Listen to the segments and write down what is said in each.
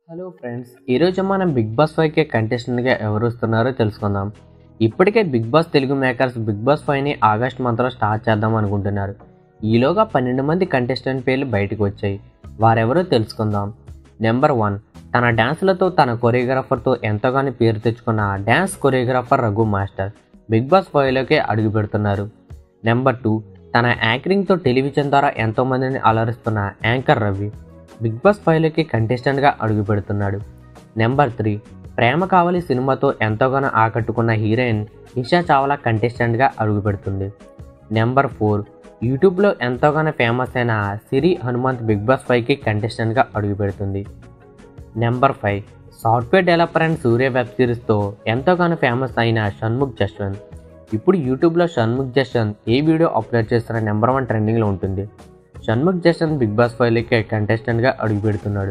hello friends ఈరోజు మనం big boss ఫైవ్కి కంటెస్టెంట్గా ఎవరు వస్తున్నారో తెలుసుకుందాం ఇప్పటికే big boss Telugu makers big boss ఫైవ్ని ఆగస్ట్ మంత్లో స్టార్ట్ చేద్దాం అనుకుంటున్నారు ఈలోగా పన్నెండు మంది కంటెస్టెంట్ పేర్లు బయటకు వచ్చాయి వారెవరో తెలుసుకుందాం నెంబర్ వన్ తన డ్యాన్స్లతో తన కొరియోగ్రాఫర్తో ఎంతగానో పేరు తెచ్చుకున్న dance choreographer Raghu master big boss ఫైవ్లోకి అడుగు పెడుతున్నారు నెంబర్ టూ తన యాంకరింగ్తో టెలివిజన్ ద్వారా ఎంతోమందిని అలరిస్తున్న యాంకర్ రవి బిగ్ బాస్ ఫైవ్లోకి కంటెస్టెంట్గా అడుగు పెడుతున్నాడు నెంబర్ త్రీ ప్రేమ కావాలి సినిమాతో ఎంతగానో ఆకట్టుకున్న హీరోయిన్ ఇషా చావ్లా కంటెస్టెంట్గా అడుగు పెడుతుంది నెంబర్ ఫోర్ యూట్యూబ్లో ఎంతగానో ఫేమస్ అయిన సిరి హనుమంత్ బిగ్ బాస్ ఫైవ్కి కంటెస్టెంట్గా అడుగు పెడుతుంది number five software developer and Surya web సిరీస్తో ఎంతగానో ఫేమస్ అయిన షణ్ముఖ్ జశ్వంత్ ఇప్పుడు యూట్యూబ్లో షణ్ముఖ్ జశ్వంత్ ఏ వీడియో అప్లోడ్ చేస్తున్న నెంబర్ వన్ ట్రెండింగ్లో ఉంటుంది షణ్ముఖ్ జశ్వంత్ బిగ్ బాస్ ఫైవ్లోకి కంటెస్టెంట్గా అడుగు పెడుతున్నాడు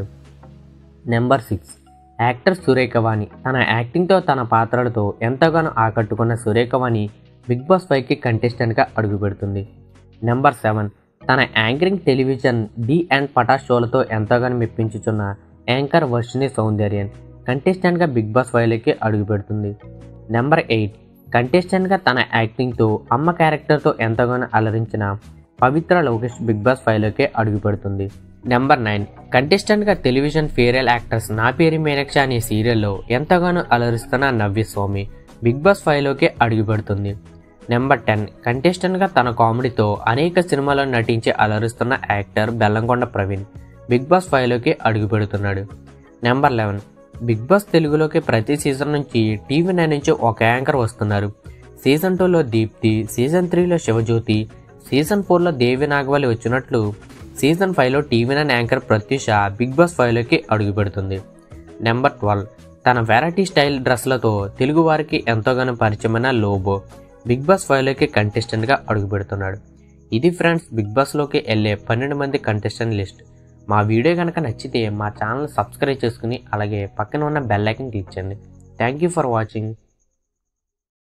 నెంబర్ సిక్స్ యాక్టర్ సురేఖవాణి తన యాక్టింగ్తో తన పాత్రలతో ఎంతగానో ఆకట్టుకున్న సురేఖవాణి బిగ్ బాస్ ఫైవ్కి కంటెస్టెంట్గా అడుగు పెడుతుంది నెంబర్ సెవెన్ తన anchoring television Dhee and Pataas షోలతో ఎంతగానో మెప్పించుచున్న యాంకర్ వర్షిని సౌందర్యన్ కంటెస్టెంట్గా బిగ్ బాస్ ఫైవ్లోకి అడుగు పెడుతుంది నెంబర్ ఎయిట్ కంటెస్టెంట్గా తన యాక్టింగ్తో అమ్మ క్యారెక్టర్తో ఎంతగానో అలరించిన పవిత్ర లోకేష్ బిగ్ బాస్ ఫైవ్లోకి అడుగు పెడుతుంది నెంబర్ నైన్ కంటెస్టెంట్గా టెలివిజన్ ఫీరియల్ యాక్టర్స్ నా పేరు మీనాక్షి అనే సీరియల్లో ఎంతగానో అలరిస్తున్న నవ్య స్వామి బిగ్ బాస్ ఫైవ్లోకి అడుగు పెడుతుంది నెంబర్ టెన్ కంటెస్టెంట్గా తన కామెడీతో అనేక సినిమాల్లో నటించి అలరిస్తున్న actor Bellamkonda Praveen big boss ఫైవ్లోకి అడుగు పెడుతున్నాడు నెంబర్ లెవెన్ బిగ్ బాస్ తెలుగులోకి ప్రతి సీజన్ నుంచి టీవీ నైన్ నుంచి ఒక యాంకర్ వస్తున్నారు సీజన్ టూలో దీప్తి సీజన్ త్రీలో శివజ్యోతి సీజన్ ఫోర్లో దేవి నాగవల్లి వచ్చినట్లు సీజన్ ఫైవ్లో TV nine anchor Pratyusha big boss ఫైవ్లోకి అడుగు పెడుతుంది నెంబర్ ట్వెల్వ్ తన వెరైటీ స్టైల్ డ్రెస్లతో తెలుగు వారికి ఎంతోగానో పరిచయమైన లోబో బిగ్ బాస్ ఫైవ్లోకి కంటెస్టెంట్గా అడుగు పెడుతున్నాడు ఇది ఫ్రెండ్స్ బిగ్ బాస్లోకి వెళ్ళే పన్నెండు మంది కంటెస్టెంట్ లిస్ట్ మా వీడియో కనుక నచ్చితే మా ఛానల్ సబ్స్క్రైబ్ చేసుకుని అలాగే పక్కన ఉన్న బెల్ ఐకన్ క్లిక్ చేయండి థ్యాంక్ యూ ఫర్ వాచింగ్